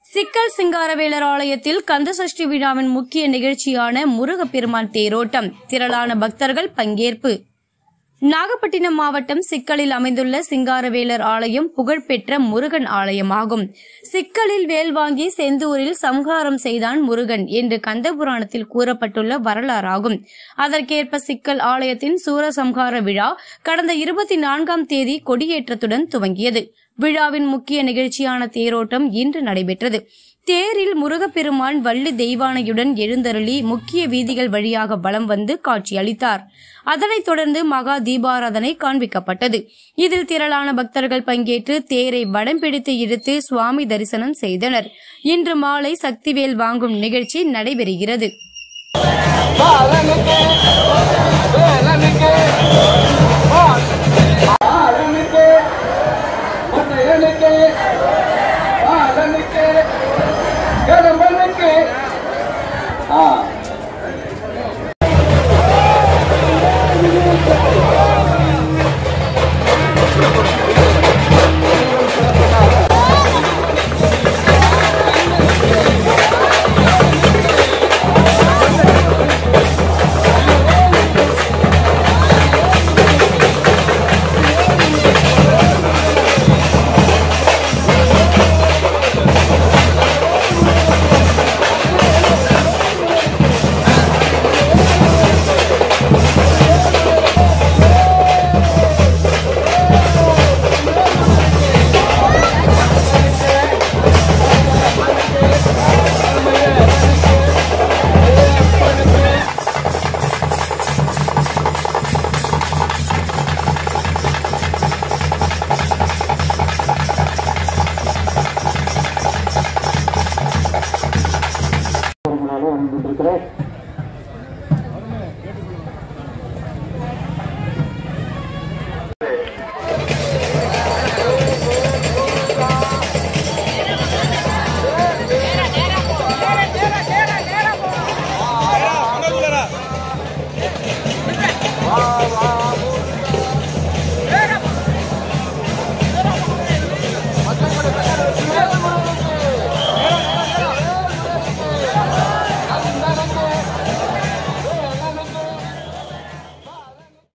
சிக்கல் சிங்காரவேலர் ஆலயத்தில் கந்தசஷ்டி விழாவின் முக்கிய நிகழ்ச்சியான முருகப்பெருமான் தேரோட்டம் திரளான பக்தர்கள் பங்கேற்பு நாகப்பட்டினம் மாவட்டம் சிக்கலில் அமைந்துள்ள சிங்காரவேலர் ஆலயம் புகழ்பெற்ற முருகன் ஆலயமாகும் சிக்கலில் வேல் வாங்கி செந்தூரில் சம்ஹாரம் செய்தான் முருகன் என்று கந்தபுராணத்தில் கூறப்பட்டுள்ள வரலாறாகும் அதற்கேற்ப சிக்கல் ஆலயத்தின் சூரசம்ஹார விழா கடந்த இருபத்தி நான்காம் தேதி கொடியேற்றத்துடன் துவங்கியது விழாவின் முக்கிய நிகழ்ச்சியான தேரோட்டம் இன்று நடைபெற்றது தேரில் முருகப்பெருமான் வள்ளி தெய்வானையுடன் எழுந்தருளி முக்கிய வீதிகள் வழியாக வலம் வந்து காட்சியளித்தார் அதனைத் தொடர்ந்து மகா தீபாராதனை காண்பிக்கப்பட்டது இதில் திரளான பக்தர்கள் பங்கேற்று தேரை வடம் பிடித்து இழுத்து சுவாமி தரிசனம் செய்தனர் இன்று மாலை சக்திவேல் வாங்கும் நிகழ்ச்சி நடைபெறுகிறது பாலனுக்கு வேலனுக்கு ஆளுனுக்கு மன்னையனுக்கு